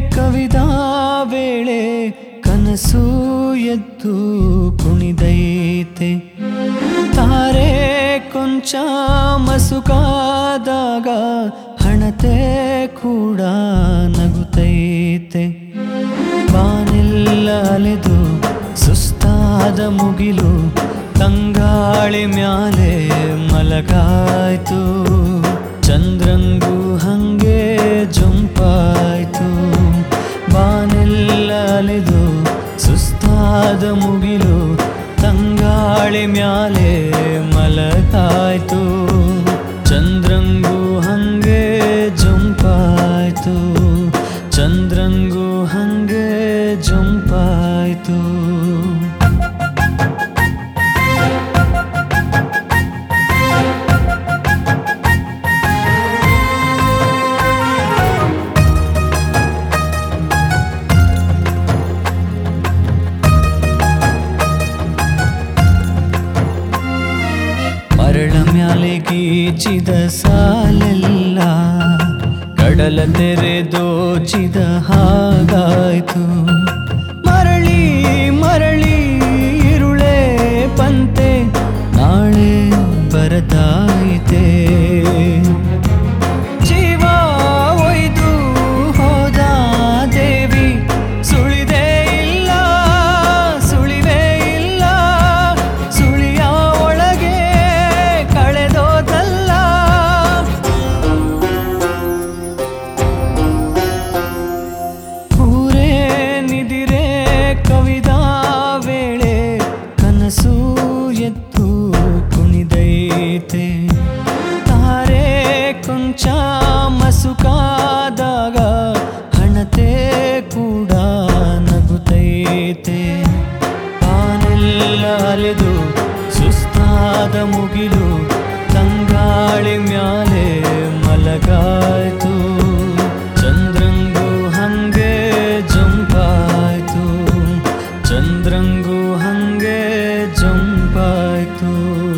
ಕವಿದ ವೇಳೆ ಕನಸು ಎದ್ದು ಕುಣಿದೈತೆ ತಾರೆ ಕೊಂಚ ಮಸುಕಾದಾಗ ಹಣತೆ ಕೂಡ ನಗುತ್ತೈತೆ ಬಾನೆಲ್ಲ ಅಲೆದು ಸುಸ್ತಾದ ಮುಗಿಲು ತಂಗಾಳಿ ಮ್ಯಾಲೆ ಮಲಗಾಯ್ತು ಚಂದ್ರಂಗೂ ಹಂಗೆ ಜುಂಪಾಯ್ತು ಬಾನೆಲ್ಲ ಅಲೆದು ಸುಸ್ತಾದ ಮುಗಿಲು ತಂಗಾಳಿ ಮ್ಯಾಲೆ ಮಲಗಾಯ್ತು ಚಂದ್ರಂಗೂ ಹಂಗೆ ಜುಂಪಾಯ್ತು ಚಂದ್ರಂಗೂ ಹಂಗೆ ಜುಂಪಾಯ್ತು ಮರಳ ಮ್ಯಾಲೆ ಗೀಚಿದ ಸಾಲೆಲ್ಲ ಕಡಲ ತೆರೆ ದೋಚಿದ ಹಾಗಾಯ್ತು ಮರಳಿ ಮರಳಿ ಇರುಳೆ ಪಂತೆ ನಾಳೆ ಬರದಾಯಿತೆ ಜೀವ ಒಯ್ದು ಹೋದ ದೇವಿ ಸುಳಿದೇ ಇಲ್ಲ ಸುಳಿವೇ ಇಲ್ಲ ಸುಳಿಯ ಒಳಗೆ ಕಳೆದೋದಲ್ಲ ಊರೇ ನಿದಿರೆ ಕವಿದ ವೇಳೆ ಕನಸು ಎದ್ದು ಕುಣಿದೈತೆ ತಾರೆ ಕೊಂಚ ಮಸುಕಾದಾಗ ಹಣತೆ ಕೂಡ ನಗುತ್ತೈತೆ ಬಾನೆಲ್ಲ ಅಲೆದು ಸುಸ್ತಾದ ಮುಗಿಲು ತಂಗಾಳಿ ಮ್ಯಾಲೆ ಮಲಗಾಯ್ತು ಚಂದ್ರಂಗೂ ಹಂಗೆ ಜಂಪಾಯ್ತು ಚಂದ್ರಂಗೂ ಹಂಗೆ ಜಂಪಾಯ್ತು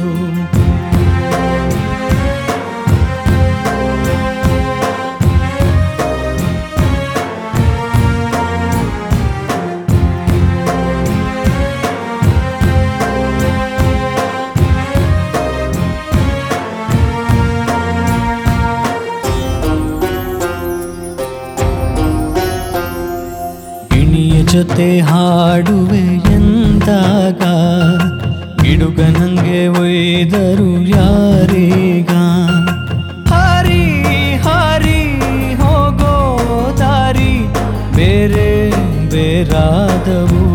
ಗಿಣಿಯ ಜೊತೆ ಹಾಡುವೆ ಎಂದಾಗ ಗಿಡುಗ ನಂಗೆ ಒಯ್ದರು ಯಾರೀಗ ಹಾರಿ ಹಾರಿ ಹೋಗೋ ದಾರಿ ಬೇರೆ ಬೇರಾದವು